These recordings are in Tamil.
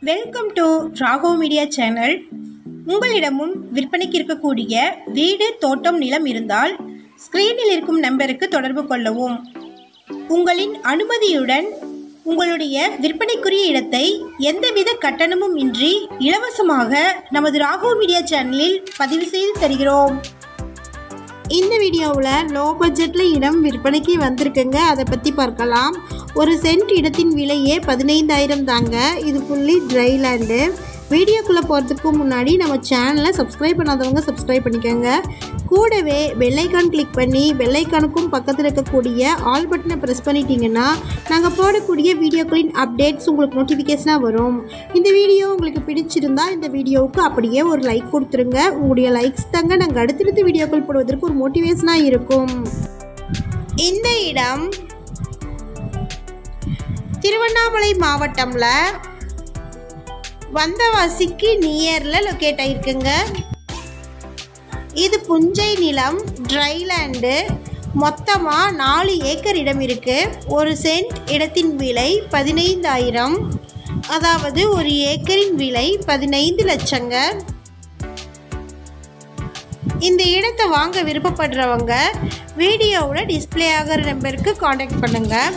welcome to Rago media channel உங்களிடமும் விற்பனைக்கு இருக்கக்கூடிய வீடு தோட்டம் நிலம் இருந்தால் ஸ்க்ரீனில் இருக்கும் நம்பருக்கு தொடர்பு கொள்ளவும் உங்களின் அனுமதியுடன் உங்களுடைய விற்பனைக்குரிய இடத்தை எந்தவித கட்டணமும் இன்றி இலவசமாக நமது ராகோ மீடியா சேனலில் பதிவு செய்து தருகிறோம் இந்த வீடியோவில் லோ பட்ஜெட்டில் இடம் விற்பனைக்கு வந்திருக்குங்க அதை பற்றி பார்க்கலாம் ஒரு சென்ட் இடத்தின் விலையே பதினைந்தாயிரம் தாங்க இது ஃபுல்லி ட்ரை லேண்டு வீடியோக்குள்ளே போகிறதுக்கு முன்னாடி நம்ம சேனலை சப்ஸ்கிரைப் பண்ணாதவங்க சப்ஸ்கிரைப் பண்ணிக்கோங்க கூடவே பெல்லைக்கான் கிளிக் பண்ணி பெல்லைக்கானுக்கும் பக்கத்தில் இருக்கக்கூடிய ஆல் பட்டனை ப்ரெஸ் பண்ணிட்டீங்கன்னா நாங்கள் போடக்கூடிய வீடியோக்களின் அப்டேட்ஸ் உங்களுக்கு நோட்டிஃபிகேஷனாக வரும் இந்த வீடியோ உங்களுக்கு பிடிச்சிருந்தா இந்த வீடியோவுக்கு அப்படியே ஒரு லைக் கொடுத்துருங்க உங்களுடைய லைக்ஸ் தாங்க நாங்கள் அடுத்தடுத்த வீடியோக்கள் போடுவதற்கு ஒரு மோட்டிவேஷனாக இருக்கும் இந்த இடம் திருவண்ணாமலை மாவட்டம்ல வந்தவாசிக்கு நியரில் லொக்கேட் ஆயிருக்குங்க இது புஞ்சை நிலம் ட்ரைலேண்டு மொத்தமாக நாலு ஏக்கர் இடம் இருக்குது ஒரு சென்ட் இடத்தின் விலை பதினைந்தாயிரம் அதாவது ஒரு ஏக்கரின் விலை பதினைந்து லட்சங்க இந்த இடத்தை வாங்க விருப்பப்படுறவங்க வீடியோவில் டிஸ்ப்ளே ஆகிற நம்பருக்கு காண்டாக்ட் பண்ணுங்கள்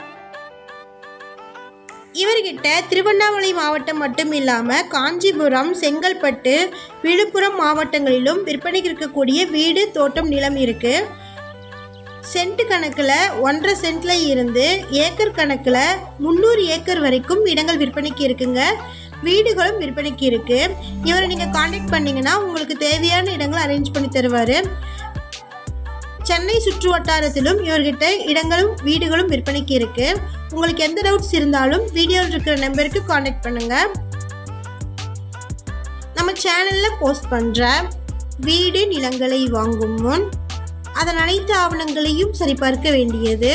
இவர்கிட்ட திருவண்ணாமலை மாவட்டம் மட்டும் இல்லாமல் காஞ்சிபுரம் செங்கல்பட்டு விழுப்புரம் மாவட்டங்களிலும் விற்பனைக்கு இருக்கக்கூடிய வீடு தோட்டம் நிலம் இருக்குது சென்ட் கணக்கில் ஒன்றரை சென்ட்டில் இருந்து ஏக்கர் கணக்கில் முந்நூறு ஏக்கர் வரைக்கும் இடங்கள் விற்பனைக்கு இருக்குங்க வீடுகளும் விற்பனைக்கு இருக்குது இவரை நீங்கள் காண்டாக்ட் பண்ணிங்கன்னா உங்களுக்கு தேவையான இடங்களை அரேஞ்ச் பண்ணி தருவார் சென்னை சுற்று வட்டாரத்திலும் இவர்கிட்ட இடங்களும் வீடுகளும் விற்பனைக்கு இருக்கு உங்களுக்கு எந்த டவுட்ஸ் இருந்தாலும் வீடியோவில் இருக்கிற நம்பருக்கு காண்டாக்ட் பண்ணுங்க நம்ம சேனல்ல போஸ்ட் பண்ற வீடு நிலங்களை வாங்கும் முன் அதன் அனைத்து ஆவணங்களையும் சரிபார்க்க வேண்டியது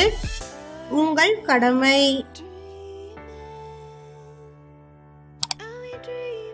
உங்கள் கடமை Only dream